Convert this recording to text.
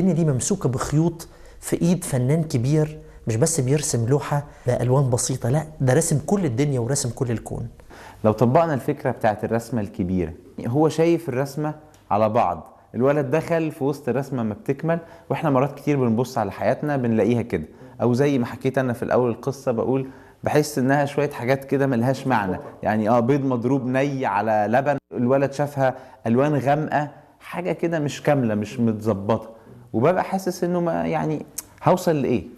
الدنيا دي ممسوكه بخيوط في ايد فنان كبير مش بس بيرسم لوحه بالوان بسيطه لا ده رسم كل الدنيا ورسم كل الكون لو طبقنا الفكرة بتاعت الرسمة الكبيرة هو شايف الرسمة على بعض الولد دخل في وسط الرسمة ما بتكمل واحنا مرات كتير بنبص على حياتنا بنلاقيها كده او زي ما حكيت انا في الاول القصة بقول بحس انها شوية حاجات كده ملهاش معنى يعني اه بيض مضروب ني على لبن الولد شافها الوان غامقة حاجة كده مش كاملة مش متظبطة وببقى حاسس انه ما يعني هوصل لايه